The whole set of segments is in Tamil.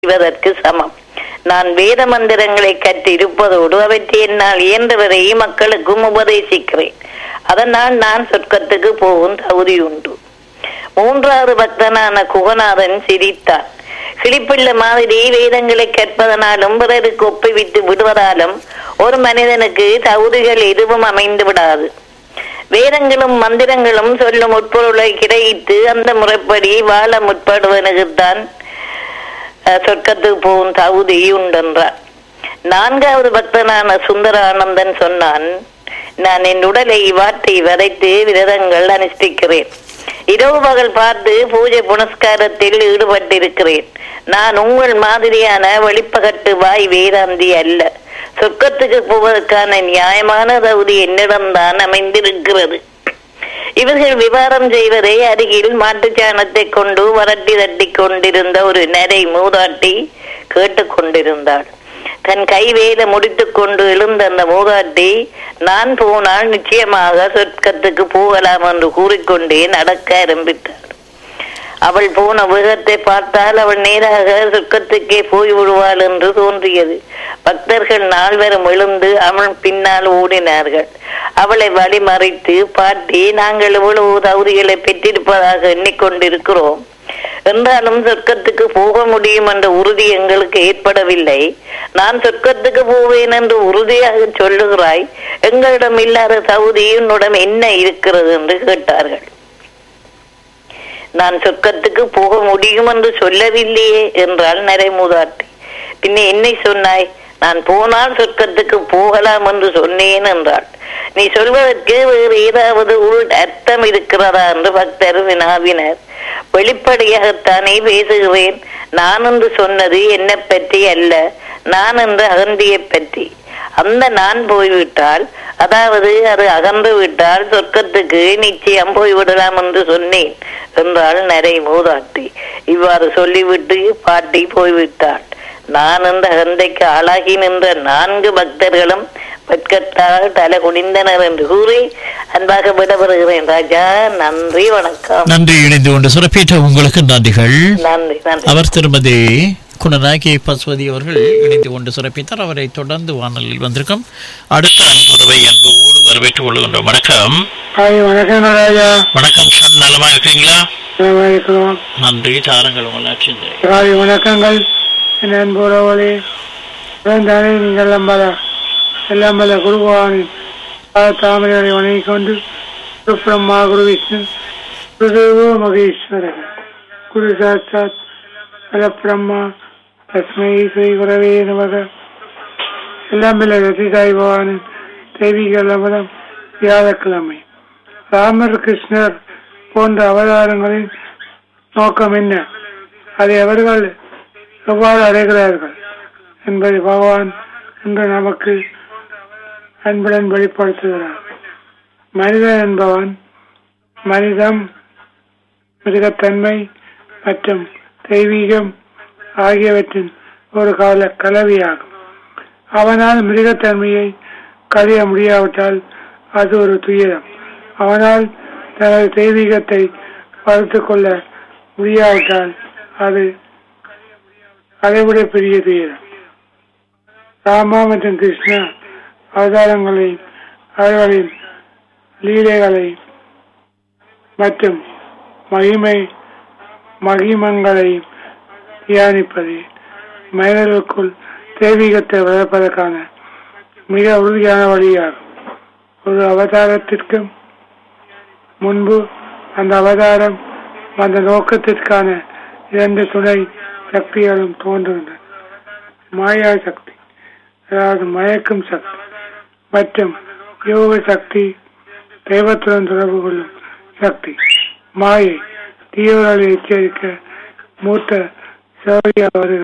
செய்வதற்கு சமம் நான் வேத மந்திரங்களை கற்றிருப்பதோடு அவற்றை என்னால் இயன்றவரை மக்களுக்கும் உபதேசிக்கிறேன் அதனால் நான் சொர்க்கத்துக்கு போகும் தகுதி உண்டு மூன்றாவது பக்தனான குகநாதன் சிரித்தான் கிளிப்பிள்ள மாதிரி வேதங்களை கற்பதனாலும் பிறருக்கு ஒப்புவித்து விடுவதாலும் ஒரு மனிதனுக்கு தகுதிகள் எதுவும் அமைந்து விடாது வேதங்களும் மந்திரங்களும் சொல்லும் உட்பொருளை கிடைத்து அந்த முறைப்படி வாழ முற்படுவனுக்குத்தான் அஹ், சொர்க்கத்துக்கு போகும் தகுதி உண்டென்றார் நான்காவது பக்தனான சுந்தர ஆனந்தன் சொன்னான் நான் என் உடலை வாட்டி வதைத்து விரதங்கள் அனுஷ்டிக்கிறேன் இரவு பகல் பார்த்து பூஜை புனஸ்காரத்தில் ஈடுபட்டிருக்கிறேன் நான் உங்கள் மாதிரியான வெளிப்பகட்டு வாய் வேதாந்தி அல்ல சொர்க்கத்துக்கு போவதற்கான நியாயமான தகுதி என்னிடம்தான் அமைந்திருக்கிறது இவர்கள் விவாதம் செய்வதை அருகில் மாட்டுச் சாணத்தை கொண்டு வரட்டி தட்டி கொண்டிருந்த ஒரு நரை மூதாட்டி கேட்டுக் கொண்டிருந்தாள் தன் கைவேல முடித்துக் கொண்டு எழுந்த அந்த மூதாட்டி நான் போனால் நிச்சயமாக சொர்க்கத்துக்கு போகலாம் என்று கூறிக்கொண்டே நடக்க ஆரம்பித்தாள் அவள் போன வேகத்தை பார்த்தால் அவள் நேராக சொர்க்கத்துக்கே போய் விடுவாள் என்று தோன்றியது பக்தர்கள் நால்வரும் எழுந்து அவள் பின்னால் ஓடினார்கள் அவளை வழிமறைத்து பாட்டி நாங்கள் இவ்வளவு தகுதிகளை பெற்றிருப்பதாக எண்ணிக்கொண்டிருக்கிறோம் என்றாலும் சொர்க்கத்துக்கு போக முடியும் என்ற உறுதி எங்களுக்கு ஏற்படவில்லை நான் சொர்க்கத்துக்கு போவேன் என்று உறுதியாக சொல்லுகிறாய் எங்களிடம் இல்லாத தகுதி உன்னிடம் என்ன இருக்கிறது என்று கேட்டார்கள் நான் சொர்க்கத்துக்கு போக முடியும் என்று சொல்லவில்லையே என்றாள் நரைமூதாட்டி பின்ன என்னை சொன்னாய் நான் போனால் சொர்க்கத்துக்கு போகலாம் என்று சொன்னேன் என்றாள் நீ சொல்வதற்கு வேறு ஏதாவது உள் அர்த்தம் இருக்கிறதா என்று பக்தர் வினாவினர் வெளிப்படையாகத்தானே பேசுகிறேன் நான் என்று சொன்னது என்னை பற்றி அல்ல நான் என்று அகந்தியை பற்றி அந்த நான் போய்விட்டால் அதாவது அது அகன்று விட்டால் சொர்க்கத்துக்கு நிச்சயம் போய்விடலாம் என்று சொன்னேன் என்றாள் நரை மூதாட்டி இவ்வாறு சொல்லிவிட்டு பாட்டி போய்விட்டாள் நான் இந்த அகந்தைக்கு ஆளாகி நின்ற நான்கு பக்தர்களும் வெட்கத்தால் தலை குனிந்தனர் என்று கூறி அன்பாக விடப்படுகிறேன் ராஜா நன்றி வணக்கம் நன்றி இணைந்து கொண்டு சிறப்பித்த உங்களுக்கு நன்றிகள் நன்றி நன்றி அவர் திருமதி குணநாயகி பசுவதி அவர்கள் இணைந்து கொண்டு சிறப்பித்தார் அவரை தொடர்ந்து வானலில் வந்திருக்கும் அடுத்த அன்புறவை அன்போடு வரவேற்றுக் கொள்கின்றோம் வணக்கம் ஹாய் வணக்கம் ராஜா வணக்கம் சன் நலமா இருக்கீங்களா நல்லா இருக்கிறோம் நன்றி தாரங்கள் உங்களாட்சி காலை வணக்கங்கள் என் அன்புறவளே பிறந்தானே நீங்கள் நம்பல எல்லாம் பல குருபவானின் பாத தாமரைகளை வணங்கிக் கொண்டு குரு பிரம்மா குரு விஷ்ணு குருதேவோ மகேஸ்வரர் குரு சாட்சாத் பல பிரம்மா தஸ்மை ஸ்ரீ குரவே நமக எல்லாம் பல ரசிகாய் பவானின் தெய்வீக லபதம் வியாழக்கிழமை ராமர் கிருஷ்ணர் போன்ற அவதாரங்களின் நோக்கம் என்ன அதை அவர்கள் எவ்வாறு அடைகிறார்கள் என்பதை பகவான் இன்று நமக்கு அன்புடன் வெளிப்படுத்துகிறார் மனிதன் என்பவன் மனிதம் மிருகத்தன்மை மற்றும் தெய்வீகம் ஆகியவற்றின் ஒரு கால கலவையாகும் அவனால் மிருகத்தன்மையை கழிய முடியாவிட்டால் அது ஒரு துயரம் அவனால் தனது தெய்வீகத்தை வளர்த்துக் கொள்ள முடியாவிட்டால் அது அதைவிட பெரிய துயரம் ராமா மற்றும் கிருஷ்ணா அவதாரங்களை அவர்களின் லீலைகளை மற்றும் மகிமை மகிமங்களை தியானிப்பது மனிதர்களுக்குள் தெய்வீகத்தை வளர்ப்பதற்கான மிக உறுதியான வழியாகும் ஒரு அவதாரத்திற்கும் முன்பு அந்த அவதாரம் அந்த நோக்கத்திற்கான இரண்டு துணை சக்திகளும் தோன்றுகின்றன மாயா சக்தி அதாவது மயக்கும் சக்தி மற்றும் யோக சக்தி தெய்வத்துடன் தொடர்பு கொள்ளும் சக்தி மாயை தீவிரங்களை எச்சரிக்க மூத்த சேவையா வருகிறது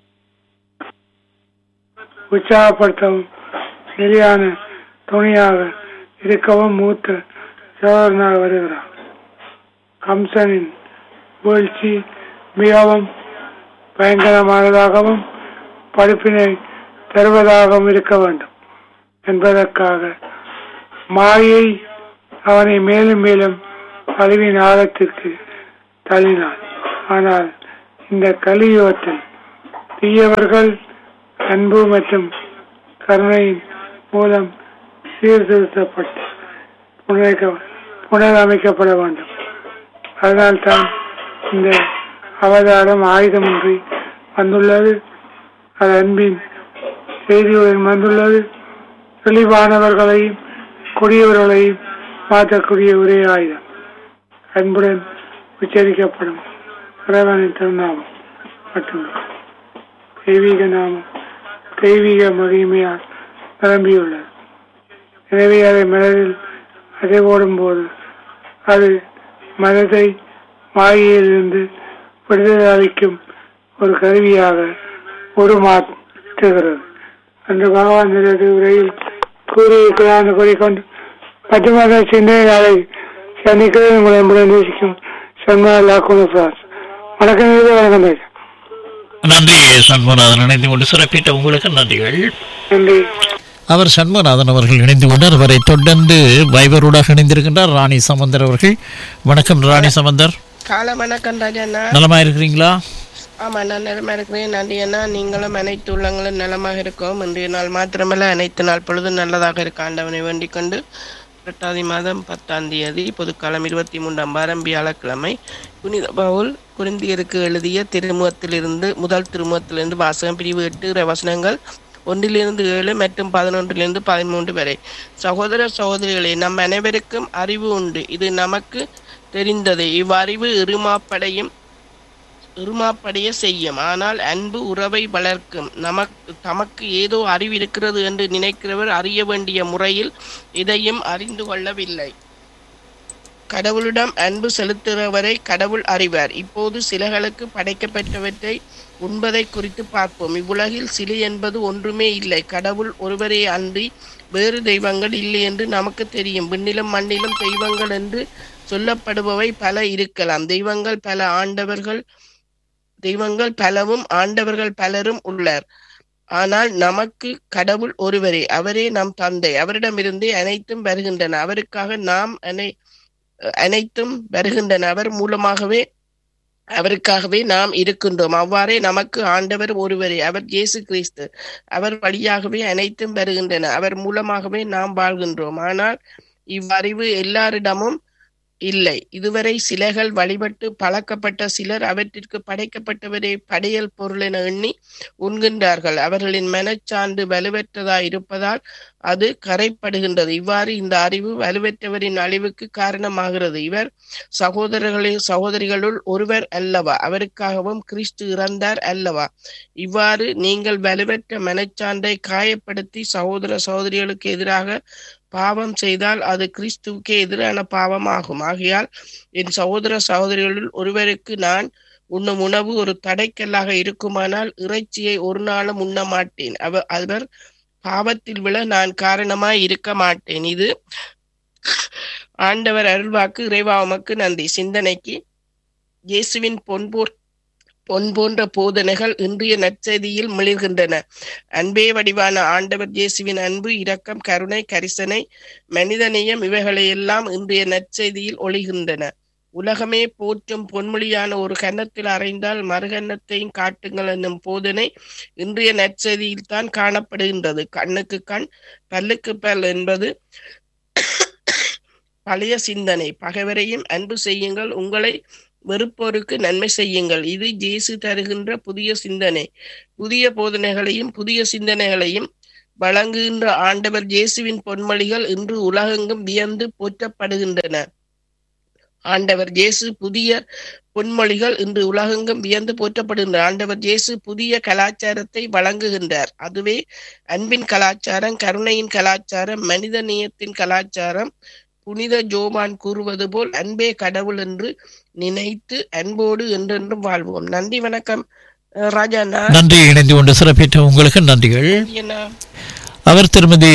உற்சாகப்படுத்தவும் நிலையான துணையாக இருக்கவும் மூத்த சோதரனாக வருகிறார் கம்சனின் வீழ்ச்சி மிகவும் பயங்கரமானதாகவும் படிப்பினை தருவதாகவும் இருக்க வேண்டும் என்பதற்காக மாயை அவனை மேலும் மேலும் அறிவின் ஆழத்திற்கு தள்ளினான் ஆனால் இந்த கலியுகத்தில் தீயவர்கள் அன்பு மற்றும் கருணையின் மூலம் சீர்திருத்தப்பட்டு புனரமைக்க- புனரமைக்கப்பட வேண்டும் அதனால்தான் இந்த அவதாரம் ஆயுதமின்றி வந்துள்ளது அது அன்பின் செய்தியுடன் வந்துள்ளது தெளிவானவர்களையும் கொடியவர்களையும் மாற்றக்கூடிய ஒரே ஆயுதம் அன்புடன் உச்சரிக்கப்படும் இறைவனின் திருநாமம் மட்டுமே தெய்வீக நாமம் தெய்வீக மகிமையால் நிரம்பியுள்ளது எனவே அதை மனதில் அதை ஓடும்போது அது மனதை மாயையிலிருந்து விடுதலை அளிக்கும் ஒரு கருவியாக உருமாற்றுகிறது என்று பகவான் தனது உரையில் கூறியிருக்கிறார் கூறிக்கொண்டு மட்டுமல்ல சிந்தனையாளை சந்திக்கிறது உங்களை அன்புடன் நேசிக்கும் சன்மாலா குணசாஸ் வணக்கம் இது வணக்கம் ராஜா. நன்றி சண்முகநாதன் இணைந்து கொண்டு சிறப்பித்த உங்களுக்கு நன்றிகள் நன்றி அவர் சண்முகநாதன் அவர்கள் இணைந்து கொண்டார் அவரை தொடர்ந்து வைபரோடாக இணைந்திருக்கின்றார் ராணி சமந்தர் அவர்கள் வணக்கம் ராணி சமந்தர் காலை வணக்கம் ராஜண்ணா நலமா இருக்கிறீங்களா ஆமா நான் நிலமா இருக்கிறேன் நன்றி அண்ணா நீங்களும் அனைத்து உள்ளங்களும் நலமாக இருக்கவும் இன்றைய நாள் மாத்திரமல்ல அனைத்து நாள் பொழுதும் நல்லதாக இருக்க ஆண்டவனை வேண்டிக் கொண்டு புரட்டாதி மாதம் பத்தாம் தேதி பொதுக்காலம் இருபத்தி மூன்றாம் வாரம் வியாழக்கிழமை புனித பவுல் குருந்தியருக்கு எழுதிய திருமுகத்திலிருந்து முதல் திருமுகத்திலிருந்து வாசகம் பிரிவு எட்டு இறை வசனங்கள் ஒன்றிலிருந்து ஏழு மற்றும் பதினொன்றிலிருந்து பதிமூன்று வரை சகோதர சகோதரிகளே நம் அனைவருக்கும் அறிவு உண்டு இது நமக்கு தெரிந்தது இவ்வறிவு இருமாப்படையும் இருமாப்படைய செய்யும் ஆனால் அன்பு உறவை வளர்க்கும் நமக்கு தமக்கு ஏதோ அறிவு இருக்கிறது என்று நினைக்கிறவர் அறிய வேண்டிய முறையில் இதையும் அறிந்து கொள்ளவில்லை கடவுளிடம் அன்பு செலுத்துகிறவரை கடவுள் அறிவார் இப்போது சிலர்களுக்கு படைக்கப்பட்டவற்றை உண்பதை குறித்து பார்ப்போம் இவ்வுலகில் சிலை என்பது ஒன்றுமே இல்லை கடவுள் ஒருவரே அன்றி வேறு தெய்வங்கள் இல்லை என்று நமக்கு தெரியும் விண்ணிலும் மண்ணிலும் தெய்வங்கள் என்று சொல்லப்படுபவை பல இருக்கலாம் தெய்வங்கள் பல ஆண்டவர்கள் தெய்வங்கள் பலவும் ஆண்டவர்கள் பலரும் உள்ளார் ஆனால் நமக்கு கடவுள் ஒருவரே அவரே நம் தந்தை அவரிடமிருந்தே அனைத்தும் வருகின்றன அவருக்காக நாம் அனை அனைத்தும் வருகின்றன அவர் மூலமாகவே அவருக்காகவே நாம் இருக்கின்றோம் அவ்வாறே நமக்கு ஆண்டவர் ஒருவரே அவர் இயேசு கிறிஸ்து அவர் வழியாகவே அனைத்தும் வருகின்றன அவர் மூலமாகவே நாம் வாழ்கின்றோம் ஆனால் இவ்வறிவு எல்லாரிடமும் இல்லை இதுவரை சிலைகள் வழிபட்டு பழக்கப்பட்ட சிலர் அவற்றிற்கு படைக்கப்பட்டவரே படையல் பொருள் என எண்ணி உண்கின்றார்கள் அவர்களின் மனச்சான்று வலுவற்றதாய் இருப்பதால் அது கரைப்படுகின்றது இவ்வாறு இந்த அறிவு வலுவற்றவரின் அழிவுக்கு காரணமாகிறது இவர் சகோதரர்களே சகோதரிகளுள் ஒருவர் அல்லவா அவருக்காகவும் கிறிஸ்து இறந்தார் அல்லவா இவ்வாறு நீங்கள் வலுவற்ற மனச்சான்றை காயப்படுத்தி சகோதர சகோதரிகளுக்கு எதிராக பாவம் செய்தால் அது கிறிஸ்துவுக்கே எதிரான பாவமாகும் ஆகையால் என் சகோதர சகோதரிகளுள் ஒருவருக்கு நான் உண்ணும் உணவு ஒரு தடைக்கல்லாக இருக்குமானால் இறைச்சியை ஒரு நாளும் உண்ண மாட்டேன் அவ அவர் பாவத்தில் விழ நான் காரணமாய் இருக்க மாட்டேன் இது ஆண்டவர் அருள்வாக்கு இறைவா உமக்கு நன்றி சிந்தனைக்கு இயேசுவின் பொன்போர் பொன் போன்ற போதனைகள் இன்றைய நற்செய்தியில் மிளிர்கின்றன அன்பே வடிவான ஆண்டவர் இயேசுவின் அன்பு இரக்கம் கருணை கரிசனை மனிதநேயம் இவைகளையெல்லாம் இன்றைய நற்செய்தியில் ஒளிகின்றன உலகமே போற்றும் பொன்மொழியான ஒரு கன்னத்தில் அறைந்தால் மறுகன்னத்தையும் காட்டுங்கள் என்னும் போதனை இன்றைய நற்செய்தியில் தான் காணப்படுகின்றது கண்ணுக்கு கண் பல்லுக்கு பல் என்பது பழைய சிந்தனை பகைவரையும் அன்பு செய்யுங்கள் உங்களை வெறுப்போருக்கு நன்மை செய்யுங்கள் இது ஜேசு தருகின்ற புதிய சிந்தனை புதிய போதனைகளையும் புதிய சிந்தனைகளையும் வழங்குகின்ற ஆண்டவர் இயேசுவின் பொன்மொழிகள் இன்று உலகெங்கும் வியந்து போற்றப்படுகின்றன ஆண்டவர் இயேசு புதிய பொன்மொழிகள் இன்று உலகெங்கும் வியந்து போற்றப்படுகின்ற ஆண்டவர் இயேசு புதிய கலாச்சாரத்தை வழங்குகின்றார் அதுவே அன்பின் கலாச்சாரம் கருணையின் கலாச்சாரம் மனித நேயத்தின் கலாச்சாரம் புனித ஜோபான் கூறுவது போல் அன்பே கடவுள் என்று நினைத்து அன்போடு என்றென்றும் வாழ்வோம் நன்றி வணக்கம் அஹ் ராஜாண்ணா நன்றி இணைந்து கொண்டு சிறப்பித்த உங்களுக்கு நன்றிகள் அண்ணா அவர் திருமதி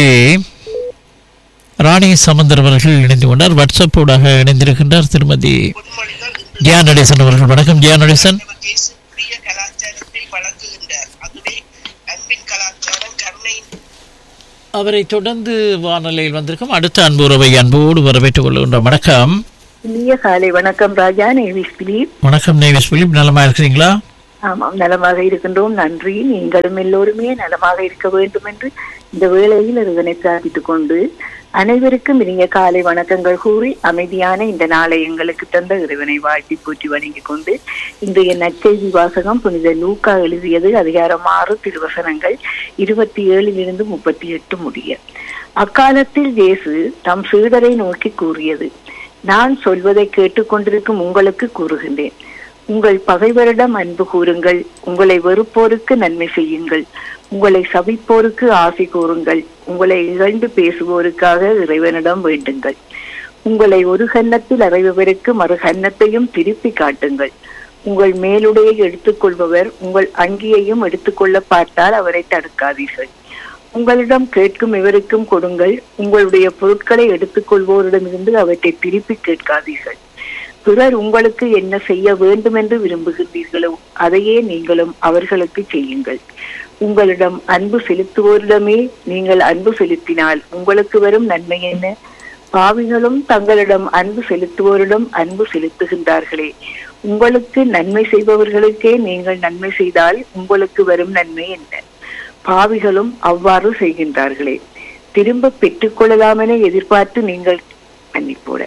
ராணி சமந்தர் அவர்கள் இணைந்து கொண்டார் வாட்ஸ்அப் ஊடாக இணைந்திருக்கின்றார் திருமதி ஜியா நடேசன் அவர்கள் வணக்கம் ஜியா நடேசன் இயேசு புதிய கலாச்சாரத்தை வழங்குகின்றார் அதுவே அன்பின் கலாச்சாரம் கருணையின் அவரை தொடர்ந்து வானொலியில் வந்திருக்கும் அடுத்த அன்பு உறவை அன்போடு வரவேற்றுக் கொள்கின்றோம் வணக்கம் இனிய காலை வணக்கம் ராஜா நேவிஸ் பிலிப் வணக்கம் நேவிஸ் பிலிப் நலமா இருக்கிறீங்களா ஆமாம் நலமாக இருக்கின்றோம் நன்றி நீங்களும் எல்லோருமே நலமாக இருக்க வேண்டும் என்று இந்த வேளையில் இதனை பிரார்த்தித்துக் கொண்டு அனைவருக்கும் இனிய காலை வணக்கங்கள் கூறி அமைதியான இந்த நாளை எங்களுக்கு தந்த இறைவனை வாழ்த்தி போற்றி வணங்கிக் கொண்டு இன்றைய நற்செய்தி வாசகம் புனித லூக்கா எழுதியது அதிகாரம் ஆறு திருவசனங்கள் இருபத்தி ஏழிலிருந்து முப்பத்தி எட்டு முடிய அக்காலத்தில் இயேசு தம் சீடரை நோக்கி கூறியது நான் சொல்வதை கேட்டுக்கொண்டிருக்கும் உங்களுக்கு கூறுகின்றேன் உங்கள் பகைவரிடம் அன்பு கூறுங்கள் உங்களை வெறுப்போருக்கு நன்மை செய்யுங்கள் உங்களை சபிப்போருக்கு ஆசை கூறுங்கள் உங்களை இகழ்ந்து பேசுவோருக்காக இறைவனிடம் வேண்டுங்கள் உங்களை ஒரு கன்னத்தில் அறைபவருக்கு மறு கன்னத்தையும் திருப்பி காட்டுங்கள் உங்கள் மேலுடையை எடுத்துக்கொள்பவர் உங்கள் அங்கியையும் எடுத்துக்கொள்ள பார்த்தால் அவரை தடுக்காதீர்கள் உங்களிடம் கேட்கும் இவருக்கும் கொடுங்கள் உங்களுடைய பொருட்களை எடுத்துக்கொள்வோரிடமிருந்து அவற்றை திருப்பி கேட்காதீர்கள் பிறர் உங்களுக்கு என்ன செய்ய வேண்டும் என்று விரும்புகின்றீர்களோ அதையே நீங்களும் அவர்களுக்கு செய்யுங்கள் உங்களிடம் அன்பு செலுத்துவோரிடமே நீங்கள் அன்பு செலுத்தினால் உங்களுக்கு வரும் நன்மை என்ன பாவிகளும் தங்களிடம் அன்பு செலுத்துவோரிடம் அன்பு செலுத்துகின்றார்களே உங்களுக்கு நன்மை செய்பவர்களுக்கே நீங்கள் நன்மை செய்தால் உங்களுக்கு வரும் நன்மை என்ன பாவிகளும் அவ்வாறு செய்கின்றார்களே திரும்ப பெற்றுக்கொள்ளலாம் என எதிர்பார்த்து நீங்கள் மன்னிப்போட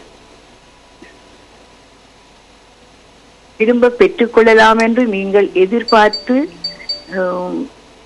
திரும்ப பெற்றுக்கொள்ளலாம் என்று நீங்கள் எதிர்பார்த்து ஆம்,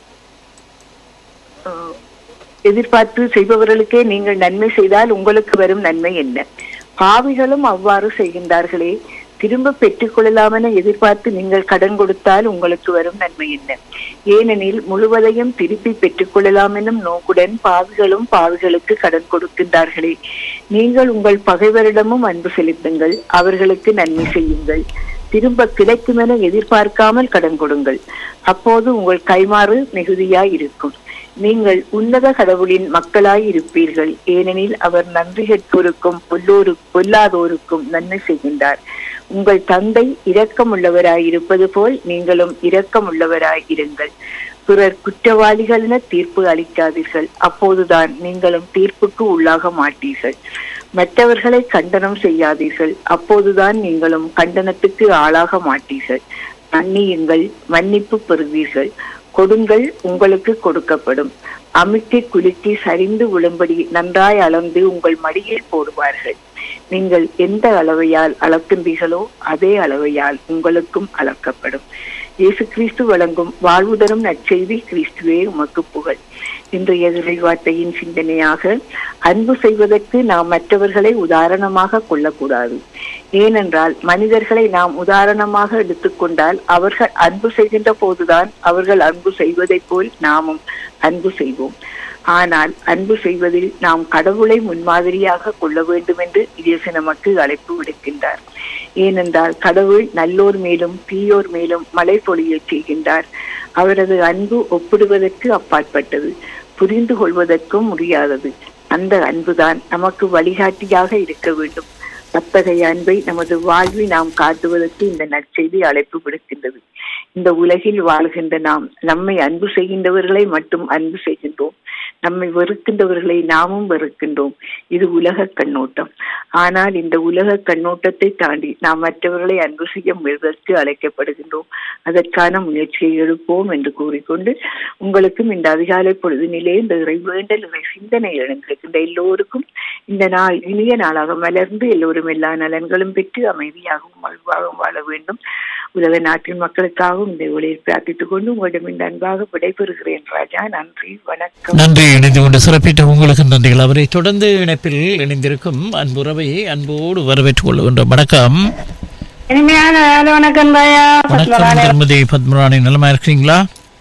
ஆ, எதிர்பார்த்து செய்பவர்களுக்கே நீங்கள் நன்மை செய்தால் உங்களுக்கு வரும் நன்மை என்ன பாவிகளும் அவ்வாறு செய்கின்றார்களே திரும்ப பெற்றுக்கொள்ளலாம் என எதிர்பார்த்து நீங்கள் கடன் கொடுத்தால் உங்களுக்கு வரும் நன்மை என்ன ஏனெனில் முழுவதையும் திருப்பி பெற்றுக்கொள்ளலாம் எனும் நோக்குடன் பாவிகளும் பாவிகளுக்கு கடன் கொடுக்கின்றார்களே நீங்கள் உங்கள் பகைவரிடமும் அன்பு செலுத்துங்கள் அவர்களுக்கு நன்மை செய்யுங்கள் திரும்ப கிடைக்கும் என எதிர்பார்க்காமல் கடன் கொடுங்கள் அப்போது உங்கள் கைமாறு மிகுதியாய் இருக்கும் நீங்கள் உன்னத கடவுளின் மக்களாய் இருப்பீர்கள் ஏனெனில் அவர் நன்றி கெட்டோருக்கும் பொல்லோரு பொல்லாதோருக்கும் நன்மை செய்கின்றார் உங்கள் தந்தை இரக்கமுள்ளவராய் இருப்பது போல் நீங்களும் இரக்கமுள்ளவராய் இருங்கள் பிறர் குற்றவாளிகள் என தீர்ப்பு அளிக்காதீர்கள் அப்போதுதான் நீங்களும் தீர்ப்புக்கு உள்ளாக மாட்டீர்கள் மற்றவர்களை கண்டனம் செய்யாதீர்கள் அப்போதுதான் நீங்களும் கண்டனத்துக்கு ஆளாக மாட்டீர்கள் மன்னியுங்கள் மன்னிப்பு பெறுவீர்கள் கொடுங்கள் உங்களுக்கு கொடுக்கப்படும் அமுக்கி குலுக்கி சரிந்து விழும்படி நன்றாய் அளந்து உங்கள் மடியில் போடுவார்கள் நீங்கள் எந்த அளவையால் அளக்கின்றீர்களோ அதே அளவையால் உங்களுக்கும் அளக்கப்படும் இயேசு கிறிஸ்து வழங்கும் வாழ்வு தரும் நற்செய்தி கிறிஸ்துவே உமக்கு புகழ் இன்றைய இறைவார்த்தையின் சிந்தனையாக அன்பு செய்வதற்கு நாம் மற்றவர்களை உதாரணமாக கொள்ளக்கூடாது ஏனென்றால் மனிதர்களை நாம் உதாரணமாக எடுத்துக்கொண்டால் அவர்கள் அன்பு செய்கின்ற போதுதான் அவர்கள் அன்பு செய்வதைப் போல் நாமும் அன்பு செய்வோம் ஆனால் அன்பு செய்வதில் நாம் கடவுளை முன்மாதிரியாக கொள்ள வேண்டும் என்று இயேசு நமக்கு அழைப்பு விடுக்கின்றார் ஏனென்றால் கடவுள் நல்லோர் மேலும் தீயோர் மேலும் மழை பொழியச் செய்கின்றார் அவரது அன்பு ஒப்பிடுவதற்கு அப்பாற்பட்டது புரிந்து கொள்வதற்கும் முடியாதது அந்த அன்புதான் நமக்கு வழிகாட்டியாக இருக்க வேண்டும் அத்தகைய அன்பை நமது வாழ்வில் நாம் காட்டுவதற்கு இந்த நற்செய்தி அழைப்பு விடுக்கின்றது இந்த உலகில் வாழ்கின்ற நாம் நம்மை அன்பு செய்கின்றவர்களை மட்டும் அன்பு செய்கின்றோம் நம்மை வெறுக்கின்றவர்களை நாமும் வெறுக்கின்றோம் இது உலக கண்ணோட்டம் ஆனால் இந்த உலக கண்ணோட்டத்தை தாண்டி நாம் மற்றவர்களை அன்பு செய்ய முயல்வதற்கு அழைக்கப்படுகின்றோம் அதற்கான முயற்சியை எடுப்போம் என்று கூறிக்கொண்டு உங்களுக்கும் இந்த அதிகாலை பொழுதினிலே இந்த இறை வேண்டல் இறை சிந்தனை எழுந்திருக்கின்ற எல்லோருக்கும் இந்த நாள் இனிய நாளாக மலர்ந்து எல்லோரும் எல்லா நலன்களும் பெற்று அமைதியாகவும் மகிழ்வாகவும் வாழ வேண்டும் உலக நாட்டின் மக்களுக்காகவும் இந்த ஒளியில் பிரார்த்தித்துக் கொண்டு உங்களிடம் இந்த அன்பாக விடைபெறுகிறேன் ராஜா நன்றி வணக்கம் நன்றி இணைந்து கொண்டு சிறப்பித்த உங்களுக்கு நன்றிகள் அவரை தொடர்ந்து இணைப்பில் இணைந்திருக்கும் அன்புறவை அன்போடு வரவேற்றுக் கொள்கின்றோம் வணக்கம் இனிமையான வேலை வணக்கம் தாயா வணக்கம் திருமதி பத்மராணி நலமா இருக்கிறீங்களா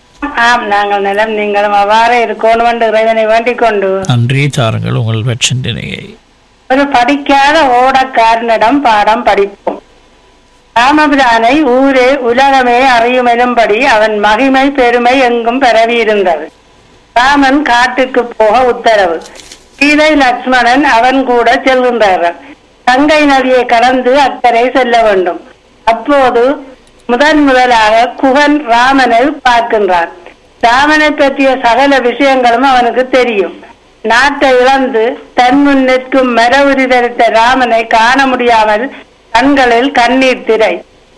ஆம் நாங்கள் நிலம் நீங்களும் அவ்வாறு இருக்கணும் என்று இறைவனை வேண்டிக் கொண்டு நன்றி தாருங்கள் உங்கள் வெற்றினையை ஒரு படிக்காத ஓடக்காரனிடம் பாடம் படிப்போம் ராமபிரானை ஊரே உலகமே அறியுமெனும்படி அவன் மகிமை பெருமை எங்கும் பரவியிருந்தது ராமன் காட்டுக்கு போக உத்தரவு சீதை லக்ஷ்மணன் அவன் கூட செல்கின்றார்கள் கங்கை நதியை கடந்து அக்கறை செல்ல வேண்டும் அப்போது முதன் முதலாக குகன் ராமனை பார்க்கின்றான் ராமனை பற்றிய சகல விஷயங்களும் அவனுக்கு தெரியும் நாட்டை இழந்து தன் முன் நிற்கும் மரவுரி தரித்த ராமனை காண முடியாமல் கண்களில் கண்ணீர் திரை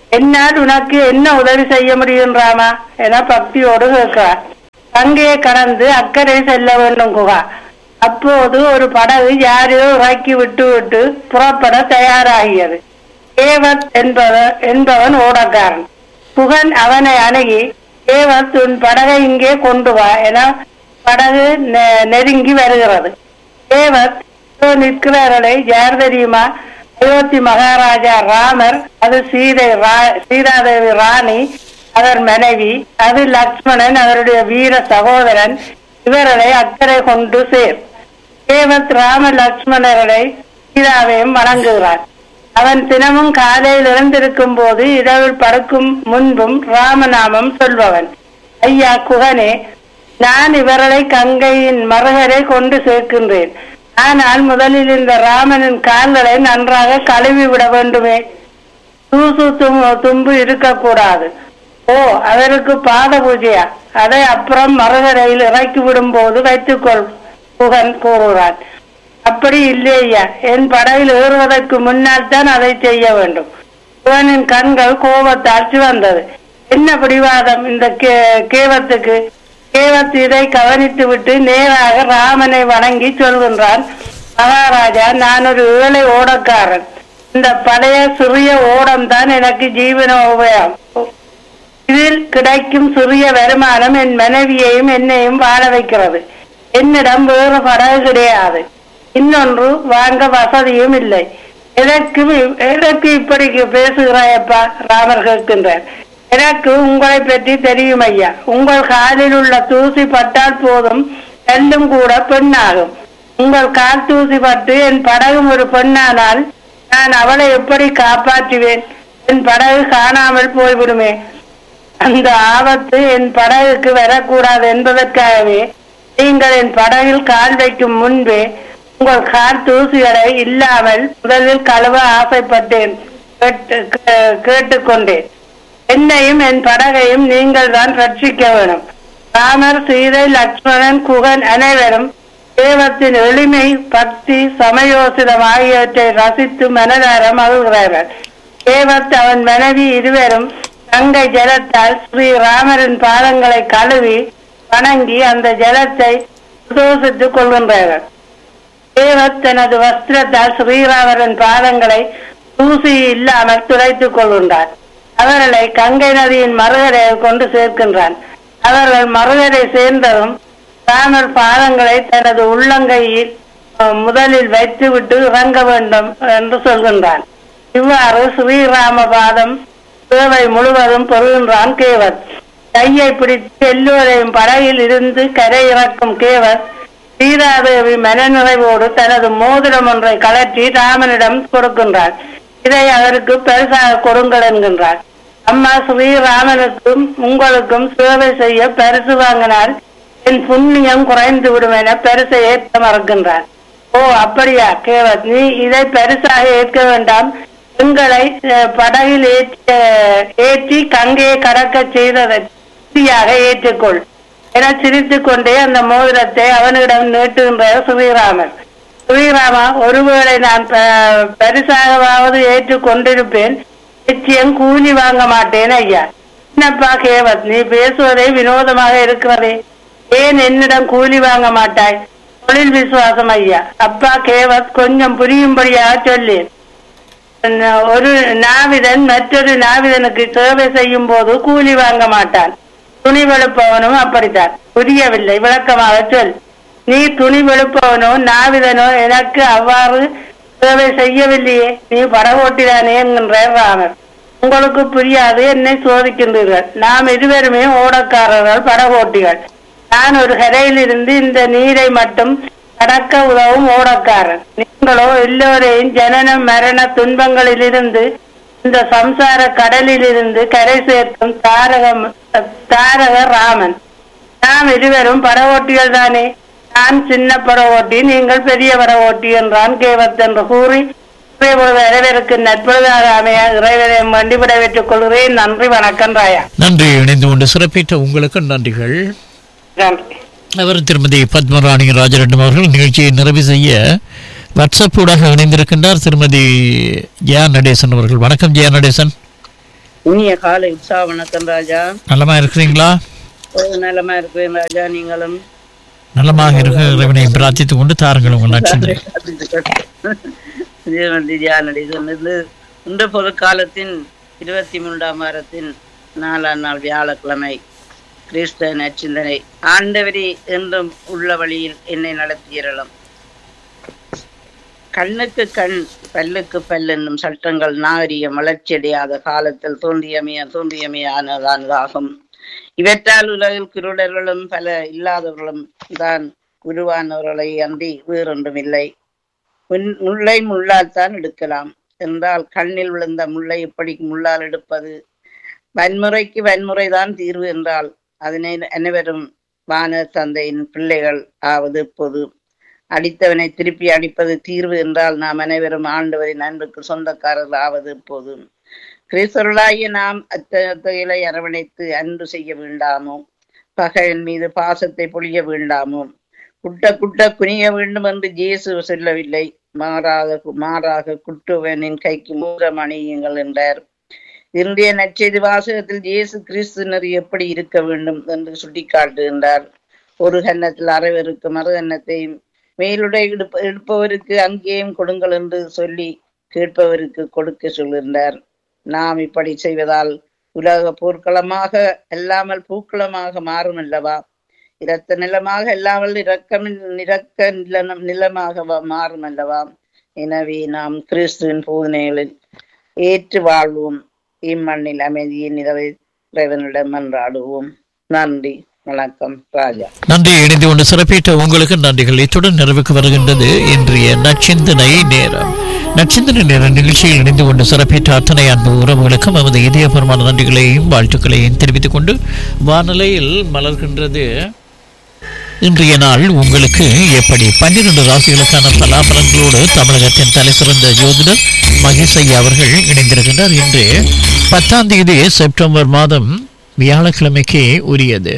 என்னால் உனக்கு என்ன உதவி செய்ய முடியும் ராமா என பக்தியோடு கேட்கிறார் கங்கையை கடந்து அக்கறை செல்ல வேண்டும் குகா அப்போது ஒரு படகு யாரையோ இறக்கி விட்டு விட்டு புறப்பட தயாராகியது ஏவத் என்பவன் என்பவன் ஓடக்காரன் புகன் அவனை அணுகி ஏவத் உன் படகை இங்கே கொண்டு வா என படகு நெ- நெருங்கி வருகிறது ஏவத் இதோ நிற்கிறார்களே யார் தெரியுமா அயோத்தி மகாராஜா ராமர் அது சீதை ரா- சீதாதேவி ராணி அவர் மனைவி அது லக்ஷ்மணன் அவருடைய வீர சகோதரன் இவர்களை அக்கறை கொண்டு சேர் தேவத் ராம லக்ஷ்மணர்களை சீதாவையும் வணங்குகிறார் அவன் தினமும் காலையில் எழுந்திருக்கும் போது இரவில் படுக்கும் முன்பும் ராமநாமம் சொல்பவன் ஐயா குகனே நான் இவர்களை கங்கையின் மறுகரை கொண்டு சேர்க்கின்றேன் ஆனால் முதலில் இந்த ராமனின் கால்களை நன்றாக கழுவி விட வேண்டுமே தூசு தும்- தும்பு இருக்கக்கூடாது ஓ அவருக்கு பாத பூஜையா அதை அப்புறம் மறுகரையில் இறக்கி விடும் போது வைத்துக்கொள் புகன் கூறுகிறான் அப்படி இல்லையா என் படகில் ஏறுவதற்கு முன்னால் தான் அதை செய்ய வேண்டும் புகனின் கண்கள் கோபத்தால் சிவந்தது என்ன பிடிவாதம் இந்த கே- கேவத்துக்கு கேவத் இதை கவனித்து விட்டு நேராக ராமனை வணங்கி சொல்கின்றான் மகாராஜா நான் ஒரு ஏழை ஓடக்காரன் இந்த பழைய சிறிய ஓடம் தான் எனக்கு ஜீவன உபயம் இதில் கிடைக்கும் சிறிய வருமானம் என் மனைவியையும் என்னையும் வாழ வைக்கிறது என்னிடம் வேறு படகு கிடையாது இன்னொன்று வாங்க வசதியும் இல்லை எதற்கு எதற்கு இப்படி பேசுகிறாயப்பா ராமர் கேட்கின்றார் எனக்கு உங்களை பற்றி தெரியும் ஐயா உங்கள் காலில் உள்ள தூசி பட்டால் போதும் கல்லும் கூட பெண்ணாகும் உங்கள் கால் தூசி பட்டு என் படகும் ஒரு பெண்ணானால் நான் அவளை எப்படி காப்பாற்றுவேன் என் படகு காணாமல் போய்விடுமே அந்த ஆபத்து என் படகுக்கு வரக்கூடாது என்பதற்காகவே நீங்கள் என் படகில் கால் வைக்கும் முன்பே உங்கள் கால் தூசிகளை இல்லாமல் முதலில் கழுவ ஆசைப்பட்டேன் கேட்டு- கே- கேட்டுக்கொண்டேன் என்னையும் என் படகையும் நீங்கள் தான் ரட்சிக்க வேணும் ராமர் சீதை லக்ஷ்மணன் குகன் அனைவரும் தேவத்தின் எளிமை பக்தி சமயோசிதம் ஆகியவற்றை ரசித்து மனதார மகிழ்கிறார்கள் தேவத் அவன் மனைவி இருவரும் கங்கை ஜலத்தால் ஸ்ரீ ராமரின் பாதங்களை கழுவி வணங்கி அந்த ஜலத்தை சுதோசித்துக் கொள்கின்றார்கள் தேவத் தனது வஸ்திரத்தால் ஸ்ரீராமரின் பாதங்களை தூசி இல்லாமல் துடைத்துக் கொள்கின்றார் அவர்களை கங்கை நதியின் மறுகரையை கொண்டு சேர்க்கின்றான் அவர்கள் மறுகரை சேர்ந்ததும் ராமர் பாதங்களை தனது உள்ளங்கையில் அஹ், முதலில் வைத்துவிட்டு இறங்க வேண்டும் என்று சொல்கின்றான் இவ்வாறு ஸ்ரீராம பாதம் சேவை முழுவதும் பெறுகின்றான் கேவத் கையை பிடித்து எல்லோரையும் படகில் இருந்து கரை இறக்கும் கேவத் சீதாதேவி மனநிறைவோடு தனது மோதிரம் ஒன்றை கலற்றி ராமனிடம் கொடுக்கின்றார் இதை அவருக்கு பரிசாக கொடுங்கள் என்கின்றார் அம்மா ஸ்ரீராமனுக்கும் உங்களுக்கும் சேவை செய்ய பரிசு வாங்கினால் என் புண்ணியம் குறைந்து விடும் என பரிசை ஏற்க மறுக்கின்றார் ஓ அப்படியா கேவத் நீ இதை பரிசாக ஏற்க வேண்டாம் எங்களை அஹ், படகில் ஏற்றி ஏற்றி கங்கையை கடக்க செய்ததை திருப்தியாக ஏற்றுக்கொள் என சிரித்துக் கொண்டே அந்த மோதிரத்தை அவனிடம் நீட்டுகின்றார் ஸ்ரீராமர் ஸ்ரீராமா ஒருவேளை நான் ப- பரிசாகவாவது ஏற்றுக் கொண்டிருப்பேன் நிச்சயம் கூலி வாங்க மாட்டேன் ஐயா என்னப்பா கேவத் நீ பேசுவதே வினோதமாக இருக்கிறதே ஏன் என்னிடம் கூலி வாங்க மாட்டாய் தொழில் விசுவாசம் ஐயா அப்பா கேவத் கொஞ்சம் புரியும்படியாக சொல்லி ஒரு நாவிதன் மற்றொரு நாவிதனுக்கு சேவை செய்யும் போது கூலி வாங்க மாட்டான் துணி வெளுப்பவனும் அப்படித்தான் புரியவில்லை விளக்கமாக சொல் நீ துணி வெளுப்பவனோ நாவிதனோ எனக்கு அவ்வாறு சேவை செய்யவில்லையே நீ படகோட்டிதானே என்கின்றார் ராமர் உங்களுக்கு புரியாது என்னை சோதிக்கின்றீர்கள் நாம் இருவருமே ஓடக்காரர்கள் படகோட்டிகள் நான் ஒரு கரையில் இருந்து இந்த நீரை மட்டும் கடக்க உதவும் ஓடக்காரன் நீங்களோ எல்லோரையும் ஜனன மரண துன்பங்களிலிருந்து இந்த சம்சார கடலிலிருந்து கரை சேர்க்கும் தாரகம் தாரக ராமன் நாம் இருவரும் படகோட்டிகள் தானே நான் சின்ன படகோட்டி நீங்கள் பெரிய படகோட்டி என்றான் கேவத் என்று கூறி இறைவனது இறைவருக்கு நட்பதாக அமைய இறைவனை வண்டிவிட வைத்துக் கொள்கிறேன் நன்றி வணக்கம் ராயா நன்றி இணைந்து கொண்டு சிறப்பித்த உங்களுக்கு நன்றிகள் நன்றி அவர் திருமதி பத்மராணி ராஜரட்னம் அவர்கள் நிகழ்ச்சியை நிறைவு செய்ய வாட்ஸ்அப் ஊடாக இணைந்திருக்கின்றார் திருமதி ஜெயா நடேசன் அவர்கள் வணக்கம் ஜெயா நடேசன் இனிய காலை உற்சாக வணக்கம் ராஜா நலமா இருக்கிறீங்களா ஒரு நலமா இருக்கிறேன் ராஜா நீங்களும் நலமாக இருக்க இறைவனை பிரார்த்தித்துக் கொண்டு தாருங்கள் உங்கள் நட்சத்திரை தேவந்தி தியானடி சொன்னது இந்த பொது காலத்தின் இருபத்தி மூன்றாம் வாரத்தின் நாலாம் நாள் வியாழக்கிழமை கிறிஸ்த நச்சிந்தனை ஆண்டவரி என்றும் உள்ள வழியில் என்னை நடத்தியிரலும் கண்ணுக்கு கண் பல்லுக்கு பல் என்னும் சட்டங்கள் நாகரிகம் வளர்ச்சியடையாத காலத்தில் தோன்றியமைய தோன்றியமையானதானதாகும் இவற்றால் உலகில் குருடர்களும் பல இல்லாதவர்களும் தான் உருவானவர்களை அன்றி வேறொன்றும் இல்லை முன்- முள்ளை முள்ளால் தான் எடுக்கலாம் என்றால் கண்ணில் விழுந்த முள்ளை எப்படி முள்ளால் எடுப்பது வன்முறைக்கு வன்முறைதான் தீர்வு என்றால் அதனை அனைவரும் வான தந்தையின் பிள்ளைகள் ஆவது பொது அடித்தவனை திருப்பி அடிப்பது தீர்வு என்றால் நாம் அனைவரும் ஆண்டவரின் அன்புக்கு சொந்தக்காரர்கள் ஆவது போது கிறிஸ்தவர்களாகிய நாம் அத்தகைகளை அரவணைத்து அன்பு செய்ய வேண்டாமோ பகையின் மீது பாசத்தை பொழிய வேண்டாமோ குட்ட குட்ட குனிய வேண்டும் என்று இயேசு சொல்லவில்லை மாறாக மாறாக குட்டுவனின் கைக்கு மூலம் அணியுங்கள் என்றார் இன்றைய நற்செய்தி வாசகத்தில் இயேசு கிறிஸ்துனர் எப்படி இருக்க வேண்டும் என்று சுட்டிக்காட்டுகின்றார் ஒரு கன்னத்தில் அரைவருக்கு மறு கன்னத்தையும் மேலுடை எடுப்ப எடுப்பவருக்கு அங்கேயும் கொடுங்கள் என்று சொல்லி கேட்பவருக்கு கொடுக்க சொல்கின்றார் நாம் இப்படி செய்வதால் உலக போர்க்களமாக அல்லாமல் பூக்களமாக மாறும் அல்லவா இரத்த நிலமாக இல்லாமல் இரக்கம் நிறக்க நிலம் நிலமாக வ- மாறும் அல்லவா எனவே நாம் கிறிஸ்துவின் போதனைகளில் ஏற்று வாழ்வோம் இம்மண்ணில் அமைதியை நிலவை இறைவனிடம் மன்றாடுவோம் நன்றி வணக்கம் ராஜா நன்றி இணைந்து கொண்டு சிறப்பித்த உங்களுக்கு நன்றிகள் இத்துடன் நிறைவுக்கு வருகின்றது இன்றைய நச்சிந்தனை நேரம் நச்சிந்தனை நேர நிகழ்ச்சியில் இணைந்து கொண்டு சிறப்பித்த அத்தனை அன்பு உறவுகளுக்கும் நமது இதயபூர்வமான நன்றிகளையும் வாழ்த்துக்களையும் தெரிவித்துக் கொண்டு வானிலையில் மலர்கின்றது இன்றைய நாள் உங்களுக்கு எப்படி பன்னிரண்டு ராசிகளுக்கான பலாபலங்களோடு தமிழகத்தின் தலை சிறந்த ஜோதிடர் மகேஷ் ஐயா அவர்கள் இணைந்திருக்கின்றார் இன்று பத்தாம் தேதி செப்டம்பர் மாதம் வியாழக்கிழமைக்கு உரியது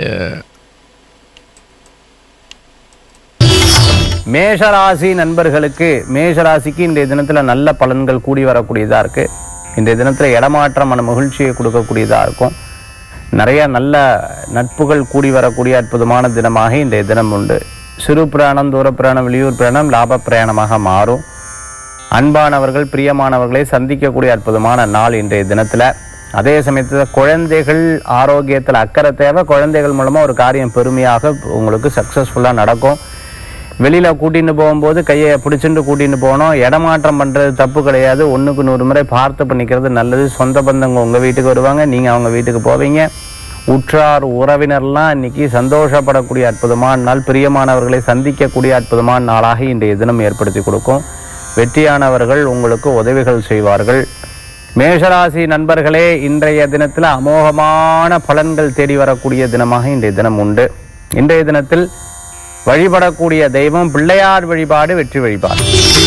மேஷராசி நண்பர்களுக்கு மேஷராசிக்கு இன்றைய தினத்தில் நல்ல பலன்கள் கூடி வரக்கூடியதாக இருக்குது இன்றைய தினத்தில் இடமாற்றமான மகிழ்ச்சியை கொடுக்கக்கூடியதாக இருக்கும் நிறைய நல்ல நட்புகள் கூடி வரக்கூடிய அற்புதமான தினமாக இன்றைய தினம் உண்டு சிறு பிராணம் தூர பிராணம் வெளியூர் பிரயாணம் லாப பிரயாணமாக மாறும் அன்பானவர்கள் பிரியமானவர்களை சந்திக்கக்கூடிய அற்புதமான நாள் இன்றைய தினத்தில் அதே சமயத்தில் குழந்தைகள் ஆரோக்கியத்தில் அக்கறை தேவை குழந்தைகள் மூலமாக ஒரு காரியம் பெருமையாக உங்களுக்கு சக்ஸஸ்ஃபுல்லாக நடக்கும் வெளியில் கூட்டின்னு போகும்போது கையை பிடிச்சிட்டு கூட்டின்னு போகணும் இடமாற்றம் பண்ணுறது தப்பு கிடையாது ஒன்றுக்கு நூறு முறை பார்த்து பண்ணிக்கிறது நல்லது சொந்த பந்தங்க உங்கள் வீட்டுக்கு வருவாங்க நீங்கள் அவங்க வீட்டுக்கு போவீங்க உற்றார் உறவினர்லாம் இன்னைக்கு சந்தோஷப்படக்கூடிய அற்புதமான நாள் பிரியமானவர்களை சந்திக்கக்கூடிய அற்புதமான நாளாக இன்றைய தினம் ஏற்படுத்தி கொடுக்கும் வெற்றியானவர்கள் உங்களுக்கு உதவிகள் செய்வார்கள் மேஷராசி நண்பர்களே இன்றைய தினத்தில் அமோகமான பலன்கள் தேடி வரக்கூடிய தினமாக இன்றைய தினம் உண்டு இன்றைய தினத்தில் வழிபடக்கூடிய தெய்வம் பிள்ளையார் வழிபாடு வெற்றி வழிபாடு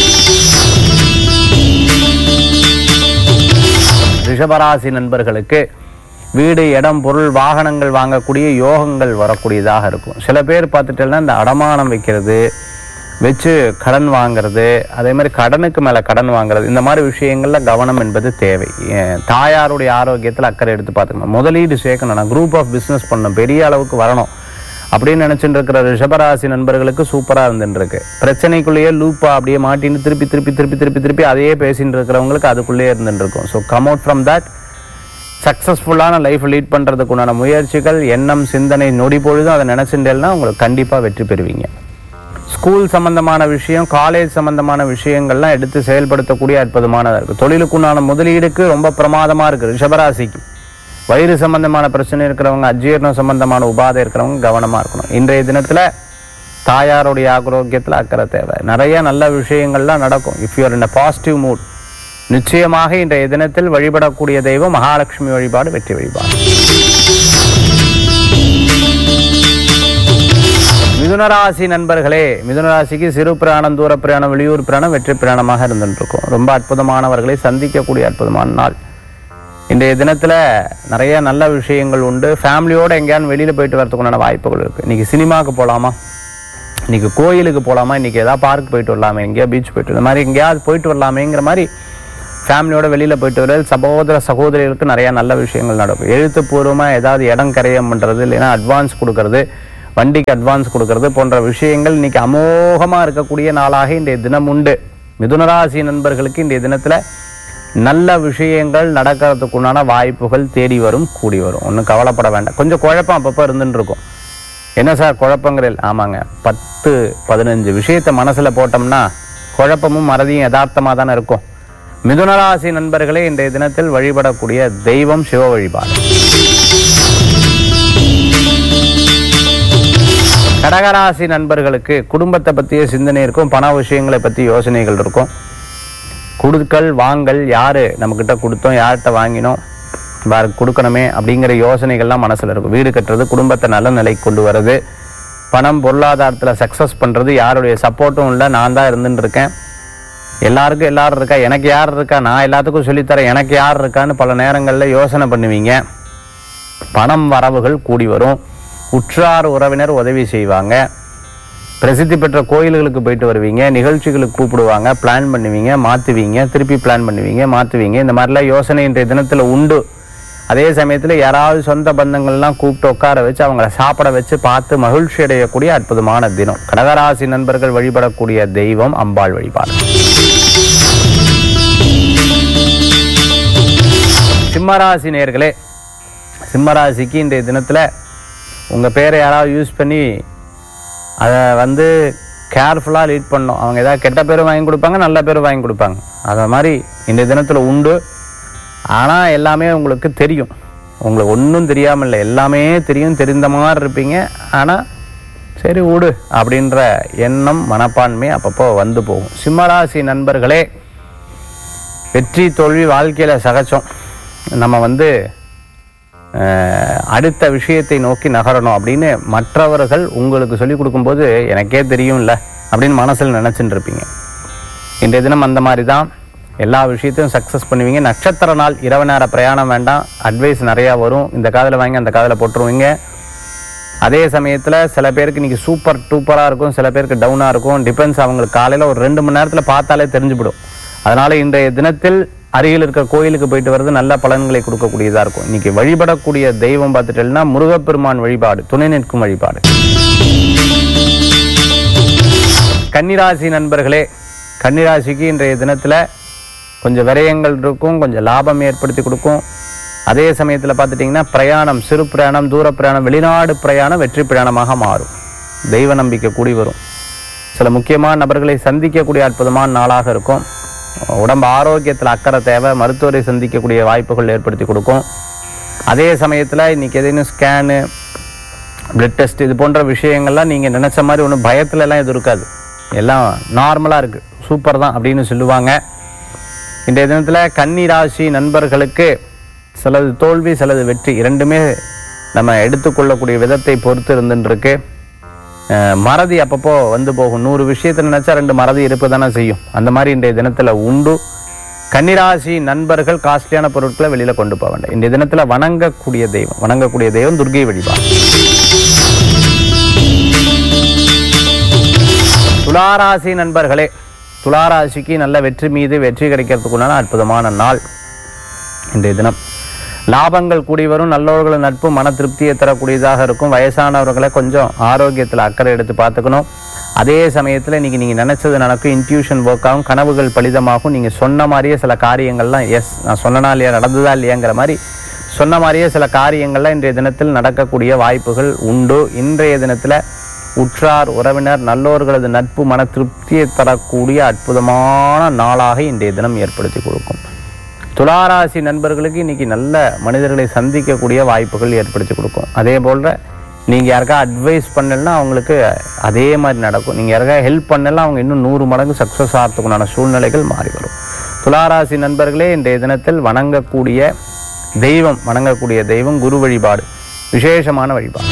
ரிஷபராசி நண்பர்களுக்கு வீடு இடம் பொருள் வாகனங்கள் வாங்கக்கூடிய யோகங்கள் வரக்கூடியதாக இருக்கும் சில பேர் பார்த்துட்டேன்னா இந்த அடமானம் வைக்கிறது வச்சு கடன் வாங்குறது அதே மாதிரி கடனுக்கு மேலே கடன் வாங்குறது இந்த மாதிரி விஷயங்கள்ல கவனம் என்பது தேவை ஏன் தாயாருடைய ஆரோக்கியத்தில் அக்கறை எடுத்து பார்த்துக்கணும் முதலீடு சேர்க்கணும் நான் குரூப் ஆஃப் பிஸ்னஸ் பண்ணணும் பெரிய அளவுக்கு வரணும் அப்படின்னு நினைச்சுட்டு இருக்கிற ரிஷபராசி நண்பர்களுக்கு சூப்பராக இருந்துட்டு இருக்கு பிரச்சனைக்குள்ளேயே லூப்பா அப்படியே மாட்டின்னு திருப்பி திருப்பி திருப்பி திருப்பி திருப்பி அதையே பேசிட்டு இருக்கிறவங்களுக்கு அதுக்குள்ளேயே இருந்துட்டு இருக்கும் so come out from that சக்ஸஸ்ஃபுல்லான லைஃப் லீட் பண்ணுறதுக்கு உண்டான முயற்சிகள் எண்ணம் சிந்தனை நொடி பொழுதும் அதை நினச்சிட்டேன்னா உங்களுக்கு கண்டிப்பாக வெற்றி பெறுவீங்க ஸ்கூல் சம்பந்தமான விஷயம் காலேஜ் சம்பந்தமான விஷயங்கள்லாம் எடுத்து செயல்படுத்தக்கூடிய அற்புதமானதாக இருக்குது தொழிலுக்குண்டான முதலீடுக்கு ரொம்ப பிரமாதமாக இருக்குது ரிஷபராசிக்கு வயிறு சம்பந்தமான பிரச்சனை இருக்கிறவங்க அஜீரணம் சம்பந்தமான உபாதை இருக்கிறவங்க கவனமாக இருக்கணும் இன்றைய தினத்தில் தாயாருடைய ஆரோக்கியத்தில் அக்கறை தேவை நிறைய நல்ல விஷயங்கள்லாம் நடக்கும் if you are in a positive mood நிச்சயமாக இன்றைய தினத்தில் வழிபடக்கூடிய தெய்வம் மகாலட்சுமி வழிபாடு வெற்றி வழிபாடு மிதுனராசி நண்பர்களே மிதுனராசிக்கு சிறு பிராணம் தூர பிரயாணம் வெளியூர் பிரயாணம் வெற்றி பிரயாணமாக இருந்துட்டு இருக்கும் ரொம்ப அற்புதமானவர்களை சந்திக்கக்கூடிய அற்புதமான நாள் இன்றைய தினத்தில் நிறைய நல்ல விஷயங்கள் உண்டு ஃபேமிலியோட எங்கேயாவது வெளியில் போயிட்டு வரதுக்குண்டான வாய்ப்புகள் இருக்குது இன்றைக்கி சினிமாவுக்கு போகலாமா இன்றைக்கி கோயிலுக்கு போகலாமா இன்றைக்கி ஏதாவது பார்க் போயிட்டு வரலாமே எங்கேயா பீச் போயிட்டு இந்த மாதிரி எங்கேயாவது போயிட்டு வரலாமேங்கிற மாதிரி ஃபேமிலியோட வெளியில் போயிட்டு வர சகோதர சகோதரிகளுக்கு நிறைய நல்ல விஷயங்கள் நடக்கும் எழுத்துப்பூர்வமாக ஏதாவது இடம் கரையம் பண்ணுறது இல்லைன்னா அட்வான்ஸ் கொடுக்கறது வண்டிக்கு அட்வான்ஸ் கொடுக்கறது போன்ற விஷயங்கள் இன்னைக்கு அமோகமாக இருக்கக்கூடிய நாளாக இன்றைய தினம் உண்டு மிதுனராசி நண்பர்களுக்கு இன்றைய தினத்தில் நல்ல விஷயங்கள் நடக்கிறதுக்குண்டான வாய்ப்புகள் தேடி வரும் கூடி வரும் ஒன்றும் கவலைப்பட வேண்டாம் கொஞ்சம் குழப்பம் அப்பப்போ இருந்துட்டு இருக்கும் என்ன சார் குழப்பங்கிறல் ஆமாங்க பத்து பதினஞ்சு விஷயத்தை மனசில் போட்டோம்னா குழப்பமும் மறதியும் யதார்த்தமாக தானே இருக்கும் மிதுனராசி நண்பர்களே இன்றைய தினத்தில் வழிபடக்கூடிய தெய்வம் சிவ வழிபாடு கடகராசி நண்பர்களுக்கு குடும்பத்தை பற்றிய சிந்தனை இருக்கும் பண விஷயங்களை பற்றி யோசனைகள் இருக்கும் கொடுக்கல் வாங்கல் யாரு நம்மக்கிட்ட கொடுத்தோம் யார்கிட்ட வாங்கினோம் வேறு கொடுக்கணுமே அப்படிங்கிற யோசனைகள்லாம் மனசில் இருக்கும் வீடு கட்டுறது குடும்பத்தை நல்ல நிலைக்கு கொண்டு வர்றது பணம் பொருளாதாரத்தில் சக்ஸஸ் பண்ணுறது யாருடைய சப்போர்ட்டும் இல்லை நான் தான் இருந்துட்டு இருக்கேன் எல்லாருக்கும் எல்லாரும் இருக்கா எனக்கு யார் இருக்கா நான் எல்லாத்துக்கும் சொல்லித்தரேன் எனக்கு யார் இருக்கான்னு பல நேரங்களில் யோசனை பண்ணுவீங்க பணம் வரவுகள் கூடி வரும் உற்றார் உறவினர் உதவி செய்வாங்க பிரசித்தி பெற்ற கோயில்களுக்கு போயிட்டு வருவீங்க நிகழ்ச்சிகளுக்கு கூப்பிடுவாங்க பிளான் பண்ணுவீங்க மாற்றுவீங்க திருப்பி பிளான் பண்ணுவீங்க மாற்றுவீங்க இந்த மாதிரிலாம் யோசனை இன்றைய தினத்தில் உண்டு அதே சமயத்தில் யாராவது சொந்த பந்தங்கள்லாம் கூப்பிட்டு உட்கார வச்சு அவங்கள சாப்பிட வச்சு பார்த்து மகிழ்ச்சி அடையக்கூடிய அற்புதமான தினம் கடகராசி நண்பர்கள் வழிபடக்கூடிய தெய்வம் அம்பாள் வழிபாடு சிம்மராசி நேர்களே சிம்மராசிக்கு இன்றைய தினத்தில் உங்கள் பேரை யாராவது யூஸ் பண்ணி அதை வந்து கேர்ஃபுல்லாக லீட் பண்ணணும் அவங்க ஏதாவது கெட்ட பேரும் வாங்கி கொடுப்பாங்க நல்ல பேரும் வாங்கி கொடுப்பாங்க அதை மாதிரி இன்றைய தினத்தில் உண்டு ஆனால் எல்லாமே உங்களுக்கு தெரியும் உங்களுக்கு ஒன்றும் தெரியாமல் இல்லை எல்லாமே தெரியும் தெரிந்த மாதிரி இருப்பீங்க ஆனால் சரி விடு அப்படின்ற எண்ணம் மனப்பான்மை அப்பப்போ வந்து போகும் சிம்மராசி நண்பர்களே வெற்றி தோல்வி வாழ்க்கையில் சகஜம் நம்ம வந்து அஹ், அடுத்த விஷயத்தை நோக்கி நகரணும் அப்படின்னு மற்றவர்கள் உங்களுக்கு சொல்லிக் கொடுக்கும்போது எனக்கே தெரியும்ல அப்படின்னு மனசில் நினச்சிட்டு இருப்பீங்க இன்றைய தினம் அந்த மாதிரி தான் எல்லா விஷயத்தையும் சக்ஸஸ் பண்ணுவீங்க நட்சத்திர நாள் இரவு நேர பிரயாணம் வேண்டாம் அட்வைஸ் நிறையா வரும் இந்த காதில் வாங்கி அந்த காதில் போட்டுருவீங்க அதே சமயத்தில் சில பேருக்கு இன்னைக்கு சூப்பர் டூப்பராக இருக்கும் சில பேருக்கு டவுனாக இருக்கும் டிபெண்ட்ஸ் அவங்களுக்கு காலையில் ஒரு ரெண்டு மணி நேரத்தில் பார்த்தாலே தெரிஞ்சுவிடும் அதனால இன்றைய தினத்தில் அருகில் இருக்கிற கோயிலுக்கு போயிட்டு வர்றது நல்ல பலன்களை கொடுக்கக்கூடியதாக இருக்கும் இன்னைக்கு வழிபடக்கூடிய தெய்வம் பார்த்துட்டேன்னா முருகப்பெருமான் வழிபாடு துணை நிற்கும் வழிபாடு கன்னிராசி நண்பர்களே கன்னிராசிக்கு இன்றைய தினத்தில் கொஞ்சம் விரயங்கள் இருக்கும் கொஞ்சம் லாபம் ஏற்படுத்தி கொடுக்கும் அதே சமயத்தில் பார்த்துட்டிங்கன்னா பிரயாணம் சிறு பிரயாணம் தூர பிரயாணம் வெளிநாடு பிரயாணம் வெற்றி பிரயாணமாக மாறும் தெய்வ நம்பிக்கை கூடி வரும் சில முக்கியமான நபர்களை சந்திக்கக்கூடிய அற்புதமான நாளாக இருக்கும் உடம்பு ஆரோக்கியத்தில் அக்கறை தேவை மருத்துவரை சந்திக்கக்கூடிய வாய்ப்புகள் ஏற்படுத்தி கொடுக்கும் அதே சமயத்தில் இன்னைக்கு எதேனும் ஸ்கேனு பிளட் டெஸ்ட் இது போன்ற விஷயங்கள்லாம் நீங்கள் நினச்ச மாதிரி ஒன்றும் பயத்துல எல்லாம் எதுவும் இருக்காது எல்லாம் நார்மலாக இருக்குது சூப்பர் தான் அப்படின்னு சொல்லுவாங்க இன்றைய தினத்தில் கன்னி ராசி நண்பர்களுக்கு சிலது தோல்வி சிலது வெற்றி இரண்டுமே நம்ம எடுத்துக்கொள்ளக்கூடிய விதத்தை பொறுத்து இருந்துருக்கு அஹ் மறதி அப்பப்போ வந்து போகும் நூறு விஷயத்தை நினைச்சா ரெண்டு மறதி இருப்பு தானே செய்யும் அந்த மாதிரி இன்றைய தினத்தில் உண்டு கன்னிராசி நண்பர்கள் காஸ்ட்லியான பொருட்களை வெளியில கொண்டு போக வேண்டாம் இன்றைய தினத்தில் வணங்கக்கூடிய தெய்வம் வணங்கக்கூடிய தெய்வம் துர்கை வழிபாடு துளாராசி நண்பர்களே துளாராசிக்கு நல்ல வெற்றி மீது வெற்றி கிடைக்கிறதுக்குண்டான அற்புதமான நாள் இன்றைய தினம் லாபங்கள் கூடி வரும் நல்லவர்கள் நட்பு மன திருப்தியை தரக்கூடியதாக இருக்கும் வயசானவர்களை கொஞ்சம் ஆரோக்கியத்தில் அக்கறை எடுத்து பார்த்துக்கணும் அதே சமயத்தில் இன்னைக்கு நீங்கள் நினச்சது நடக்கும் இன்ட்யூஷன் ஒர்க் ஆகும் கனவுகள் பலிதமாகும் நீங்கள் சொன்ன மாதிரியே சில காரியங்கள்லாம் எஸ் நான் சொன்னனா இல்லையா நடந்ததா இல்லையாங்கிற மாதிரி சொன்ன மாதிரியே சில காரியங்கள்லாம் இன்றைய தினத்தில் நடக்கக்கூடிய வாய்ப்புகள் உண்டு இன்றைய தினத்தில் உற்றார் உறவினர் நல்லோர்களது நட்பு மன திருப்தியை தரக்கூடிய அற்புதமான நாளாக இன்றைய தினம் ஏற்படுத்தி கொடுக்கும் துளாராசி நண்பர்களுக்கு இன்னைக்கு நல்ல மனிதர்களை சந்திக்கக்கூடிய வாய்ப்புகள் ஏற்படுத்தி கொடுக்கும் அதே போல் நீங்கள் யாருக்கா அட்வைஸ் பண்ணலன்னா அவங்களுக்கு அதே மாதிரி நடக்கும் நீங்கள் யாருக்கா ஹெல்ப் பண்ணலாம் அவங்க இன்னும் நூறு மடங்கு சக்ஸஸ் ஆகிறதுக்குண்டான சூழ்நிலைகள் மாறி வரும் துளாராசி நண்பர்களே இன்றைய தினத்தில் வணங்கக்கூடிய தெய்வம் வணங்கக்கூடிய தெய்வம் குரு வழிபாடு விசேஷமான வழிபாடு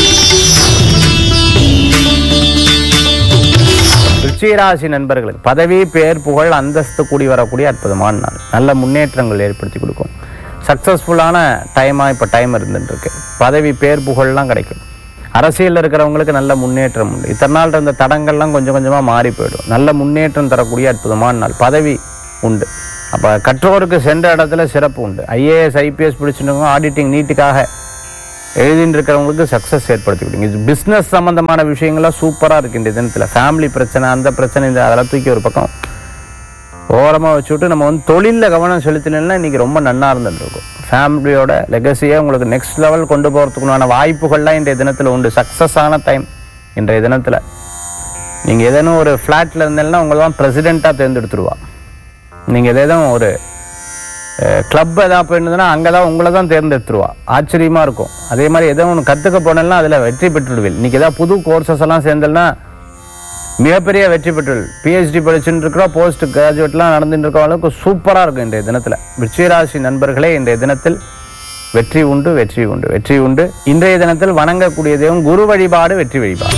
ருச்சிராசி நண்பர்களுக்கு பதவி பேர் புகழ் அந்தஸ்து கூடி வரக்கூடிய அற்புதமான நாள் நல்ல முன்னேற்றங்கள் ஏற்படுத்தி கொடுக்கும் சக்ஸஸ்ஃபுல்லான டைமாக இப்போ டைம் இருந்துட்டு இருக்கு பதவி பேர் புகழ்லாம் கிடைக்கும் அரசியலில் இருக்கிறவங்களுக்கு நல்ல முன்னேற்றம் உண்டு இத்தனை நாள் இருந்த தடங்கள்லாம் கொஞ்சம் கொஞ்சமாக மாறி போயிடும் நல்ல முன்னேற்றம் தரக்கூடிய அற்புதமான நாள் பதவி உண்டு அப்போ கற்றோருக்கு சென்ற இடத்துல சிறப்பு உண்டு ஐஏஎஸ் ஐபிஎஸ் பிடிச்சிருக்கவங்க ஆடிட்டிங் நீட்டுக்காக எழுதிட்டு இருக்கிறவங்களுக்கு சக்ஸஸ் ஏற்படுத்தி கொடுங்க இது பிஸ்னஸ் சம்மந்தமான விஷயங்கள்லாம் சூப்பராக இருக்கு இந்த தினத்தில் ஃபேமிலி பிரச்சனை அந்த பிரச்சனை இந்த அதெல்லாம் தூக்கி ஒரு பக்கம் ஓரமாக வச்சுவிட்டு நம்ம வந்து தொழிலில் கவனம் செலுத்தினா இன்னைக்கு ரொம்ப நன்னா இருந்துருக்கும் ஃபேமிலியோட லெகசியை உங்களுக்கு நெக்ஸ்ட் லெவல் கொண்டு போகிறதுக்குண்டான வாய்ப்புகள்லாம் இன்றைய தினத்தில் உண்டு சக்ஸஸ் ஆன டைம் இன்றைய தினத்தில் நீங்கள் ஏதேனும் ஒரு ஃப்ளாட்டில் இருந்தீங்கன்னா உங்களை தான் பிரசிடெண்ட்டாக தேர்ந்தெடுத்துருவா நீங்கள் ஏதேனும் ஒரு கிளப் ஏதாவது போயிருந்ததுன்னா அங்கே தான் உங்களை தான் தேர்ந்தெடுத்துருவா ஆச்சரியமாக இருக்கும் அதே மாதிரி ஏதோ ஒன்று கற்றுக்க போனேன்னா அதில் வெற்றி பெற்றுடுவீள் இன்னைக்கு ஏதாவது புது கோர்சஸ் எல்லாம் சேர்ந்தேன்னா மிகப்பெரிய வெற்றி பெற்றுள் பிஹெச்டி படிச்சுட்டு இருக்கிறோம் போஸ்ட் கிராஜுவேட்லாம் நடந்துட்டு இருக்க அளவுக்கு சூப்பராக இருக்கும் இன்றைய தினத்தில் விருச்சிகராசி நண்பர்களே இன்றைய தினத்தில் வெற்றி உண்டு வெற்றி உண்டு வெற்றி உண்டு இன்றைய தினத்தில் வணங்கக்கூடிய தெய்வம் குரு வழிபாடு வெற்றி வழிபாடு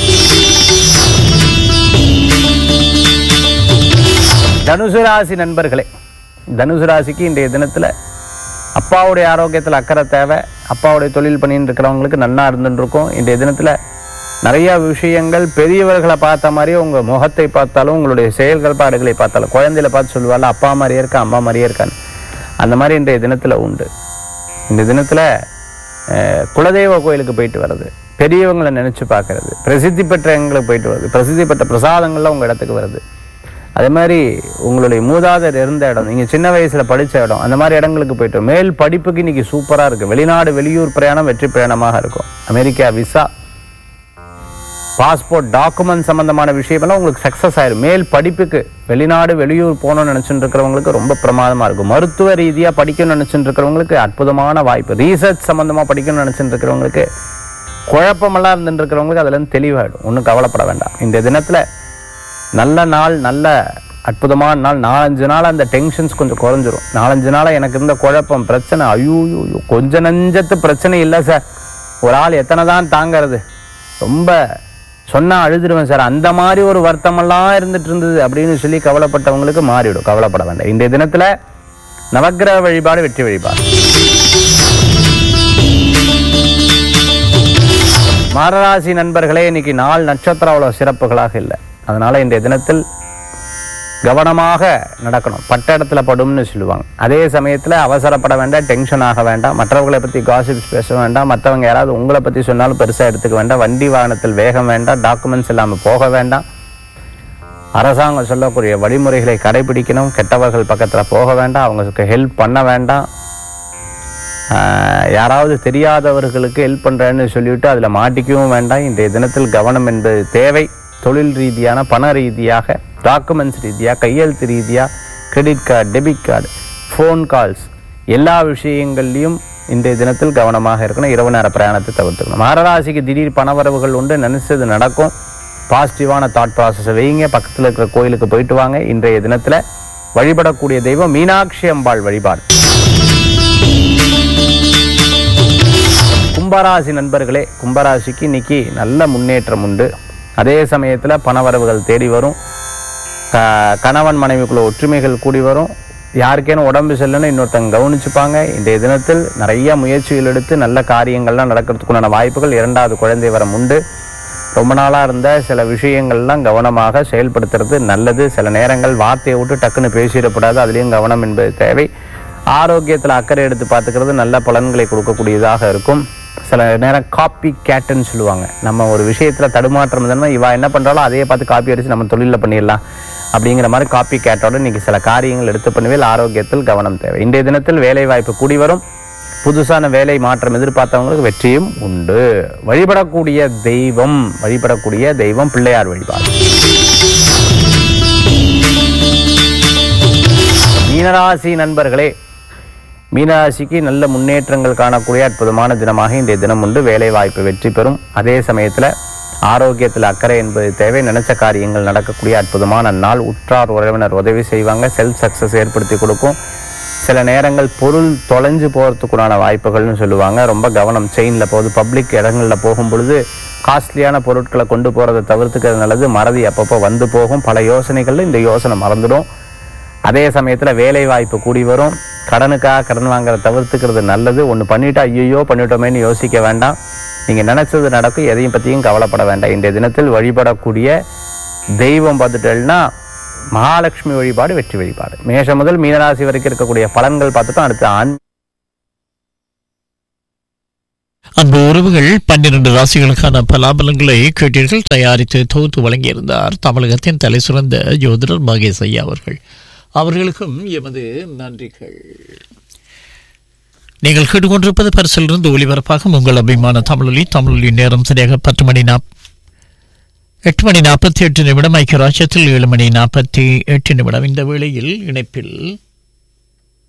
தனுசு ராசி நண்பர்களே தனுசு ராசிக்கு இன்றைய தினத்தில் அப்பாவுடைய ஆரோக்கியத்தில் அக்கறை தேவை அப்பாவுடைய தொழில் பண்ணிட்டு இருக்கிறவங்களுக்கு நன்னா இருந்துட்டு இருக்கும் இன்றைய தினத்தில் நிறைய விஷயங்கள் பெரியவர்களை பார்த்த மாதிரியே உங்கள் முகத்தை பார்த்தாலும் உங்களுடைய செயல்கள் பாடுகளை பார்த்தாலும் குழந்தையில பார்த்து சொல்லுவாள் அப்பா மாதிரியே இருக்கா அம்மா மாதிரியே இருக்கான்னு அந்த மாதிரி இன்றைய தினத்தில் உண்டு இந்த தினத்தில் குலதெய்வ கோயிலுக்கு போயிட்டு வர்றது பெரியவங்களை நினச்சி பார்க்கறது பிரசித்தி பெற்ற எங்களுக்கு போயிட்டு வருது பிரசித்தி பெற்ற பிரசாதங்கள்லாம் உங்கள் இடத்துக்கு வருது அதே மாதிரி உங்களுடைய மூதாதையர் இருந்த இடம் நீங்கள் சின்ன வயசில் படித்த இடம் அந்த மாதிரி இடங்களுக்கு போயிட்டு மேல் படிப்புக்கு இன்னைக்கு சூப்பராக இருக்குது வெளிநாடு வெளியூர் பிரயாணம் வெற்றி பிரயாணமாக இருக்கும் அமெரிக்கா விசா பாஸ்போர்ட் டாக்குமெண்ட் சம்பந்தமான விஷயமெல்லாம் உங்களுக்கு சக்ஸஸ் ஆயிரும் மேல் படிப்புக்கு வெளிநாடு வெளியூர் போகணும்னு நினச்சிட்டு இருக்கிறவங்களுக்கு ரொம்ப பிரமாதமாக இருக்கும் மருத்துவ ரீதியாக படிக்கணும்னு நினச்சிட்டு இருக்கிறவங்களுக்கு அற்புதமான வாய்ப்பு ரீசர்ச் சம்மந்தமாக படிக்கணும்னு நினச்சிட்டு இருக்கிறவங்களுக்கு குழப்பமெல்லாம் இருந்துட்டு இருக்கிறவங்களுக்கு அதுலேருந்து தெளிவாயிடும் ஒன்றும் கவலைப்பட வேண்டாம் இந்த தினத்தில் நல்ல நாள் நல்ல அற்புதமான நாள் நாலஞ்சு நாள் அந்த டென்ஷன்ஸ் கொஞ்சம் குறைஞ்சிரும் நாலஞ்சு நாள் எனக்கு இருந்த குழப்பம் பிரச்சனை ஐயோ ஐயோ கொஞ்ச நஞ்சத்து பிரச்சனை இல்லை சார் ஒரு ஆள் எத்தனை தான் தாங்கிறது ரொம்ப சொன்னா அழுதுடுவேன் சார் அந்த மாதிரி ஒரு வருத்தமெல்லாம் இருந்துட்டு இருந்தது அப்படின்னு சொல்லி கவலைப்பட்டவங்களுக்கு மாறிவிடும் கவலைப்பட வேண்டாம் இன்றைய தினத்துல நவக்கிரக வழிபாடு வெற்றி வழிபாடு மாரராசி நண்பர்களே இன்னைக்கு நாள் நட்சத்திரம் அவ்வளோ சிறப்புகளாக இல்லை அதனால இன்றைய தினத்தில் கவனமாக நடக்கணும் பட்ட இடத்துல படும்னு சொல்லுவாங்க அதே சமயத்தில் அவசரப்பட வேண்டாம் டென்ஷன் ஆக வேண்டாம் மற்றவர்களை பற்றி காசிப்ஸ் பேச வேண்டாம் மற்றவங்க யாராவது உங்களை பற்றி சொன்னாலும் பெருசாக எடுத்துக்க வேண்டாம் வண்டி வாகனத்தில் வேகம் வேண்டாம் டாக்குமெண்ட்ஸ் இல்லாமல் போக வேண்டாம் அரசாங்கம் சொல்லக்கூடிய வழிமுறைகளை கடைபிடிக்கணும் கெட்டவர்கள் பக்கத்தில் போக வேண்டாம் அவங்களுக்கு ஹெல்ப் பண்ண வேண்டாம் ஆஹ் யாராவது தெரியாதவர்களுக்கு ஹெல்ப் பண்ணுறேன்னு சொல்லிவிட்டு அதில் மாட்டிக்கவும் வேண்டாம் இன்றைய தினத்தில் கவனம் என்பது தேவை தொழில் ரீதியான பண ரீதியாக டாக்குமெண்ட்ஸ் ரீதியாக கையெழுத்து ரீதியாக credit card debit card phone calls எல்லா விஷயங்கள்லையும் இன்றைய தினத்தில் கவனமாக இருக்கணும் இரவு நேர பிரயாணத்தை தவிர்த்துக்கணும் மகராசிக்கு திடீர் பணவரவுகள் உண்டு நினைச்சது நடக்கும் பாசிட்டிவான தாட் ப்ராசஸை வைங்க பக்கத்தில் இருக்கிற கோயிலுக்கு போயிட்டு வாங்க இன்றைய தினத்தில் வழிபடக்கூடிய தெய்வம் மீனாட்சி அம்பாள் வழிபாடு கும்பராசி நண்பர்களே கும்பராசிக்கு இன்னைக்கு நல்ல முன்னேற்றம் உண்டு அதே சமயத்தில் பணவரவுகள் தேடி வரும் க- கணவன் மனைவிக்குள்ள ஒற்றுமைகள் கூடி வரும் யாருக்கேனும் உடம்பு சரியில்லைன்னு இன்னொருத்தங்க கவனிச்சுப்பாங்க இன்றைய தினத்தில் நிறைய முயற்சிகள் எடுத்து நல்ல காரியங்கள்லாம் நடக்கிறதுக்குண்டான வாய்ப்புகள் இரண்டாவது குழந்தை வரம் உண்டு ரொம்ப நாளாக இருந்த சில விஷயங்கள்லாம் கவனமாக செயல்படுத்துறது நல்லது சில நேரங்கள் வார்த்தையை விட்டு டக்குன்னு பேசிடக்கூடாது அதுலேயும் கவனம் என்பது தேவை ஆரோக்கியத்தில் அக்கறை எடுத்து பார்த்துக்கிறது நல்ல பலன்களை கொடுக்கக்கூடியதாக இருக்கும் சில நேரம் காப்பி கேட்டுன்னு சொல்லுவாங்க நம்ம ஒரு விஷயத்தில் தடுமாற்றம் இருந்தோம்னா இவா என்ன பண்ணுறாலும் அதையே பார்த்து காப்பி அடித்து நம்ம தொழிலில் பண்ணிடலாம் அப்படிங்கிற மாதிரி காப்பி கேட்டோட இன்னைக்கு சில காரியங்கள் எடுத்து பண்ணுவேல் ஆரோக்கியத்தில் கவனம் தேவை இன்றைய தினத்தில் வேலை வாய்ப்பு கூடி வரும் புதுசான வேலை மாற்றம் எதிர்பார்த்தவங்களுக்கு வெற்றியும் உண்டு வழிபடக்கூடிய தெய்வம் வழிபடக்கூடிய தெய்வம் பிள்ளையார் வழிபாடு மீனராசி நண்பர்களே மீனராசிக்கு நல்ல முன்னேற்றங்கள் காணக்கூடிய அற்புதமான தினமாக இன்றைய தினம் உண்டு வேலை வாய்ப்பு வெற்றி பெறும் அதே சமயத்தில் ஆரோக்கியத்தில் அக்கறை என்பது தேவை நினைச்ச காரியங்கள் நடக்கக்கூடிய அற்புதமான நாள் உற்றார் உறவினர் உதவி செய்வாங்க செல்ஃப் சக்ஸஸ் ஏற்படுத்தி கொடுக்கும் சில நேரங்கள் பொருள் தொலைஞ்சு போகிறதுக்குண்டான வாய்ப்புகள்னு சொல்லுவாங்க ரொம்ப கவனம் செயினில் போகுது பப்ளிக் இடங்களில் போகும் பொழுது காஸ்ட்லியான பொருட்களை கொண்டு போகிறத தவிர்த்துக்கிறது நல்லது மறதி அப்பப்போ வந்து போகும் பல யோசனைகளில் இந்த யோசனை மறந்துடும் அதே சமயத்தில் வேலை வாய்ப்பு கூடி வரும் கடனுக்காக கடன் வாங்குறத தவிர்த்துக்கிறது நல்லது ஒன்று பண்ணிட்டா ஐயோ பண்ணிட்டோமேன்னு யோசிக்க வேண்டாம் நீங்கள் நினைச்சது நடக்கும் எதையும் பற்றியும் கவலைப்பட வேண்டாம் இன்றைய தினத்தில் வழிபடக்கூடிய தெய்வம் பார்த்துட்டேன்னா மகாலட்சுமி வழிபாடு வெற்றி வழிபாடு மேஷம் முதல் மீனராசி வரைக்கும் இருக்கக்கூடிய பலன்கள் பார்த்துட்டோம் அடுத்து ஆண் அன்பு உறவுகள் பன்னிரண்டு ராசிகளுக்கான பலாபலங்களை கேட்டீர்கள் தயாரித்து தொகுத்து வழங்கியிருந்தார் தமிழகத்தின் தலை சிறந்த ஜோதிடர் மகேஷ் ஐயா அவர்கள் அவர்களுக்கும் எமது நன்றிகள் நீங்கள் கேட்டுக்கொண்டிருப்பது பரிசிலிருந்து ஒளிபரப்பாகும் உங்கள் அபிமான தமிழொலி தமிழொலி நேரம் சரியாக பத்து மணி நாப் எட்டு மணி நாற்பத்தி எட்டு நிமிடம் ஐக்கிய ராஜ்யத்தில் ஏழு மணி நாற்பத்தி எட்டு நிமிடம் இந்த வேளையில் இணைப்பில்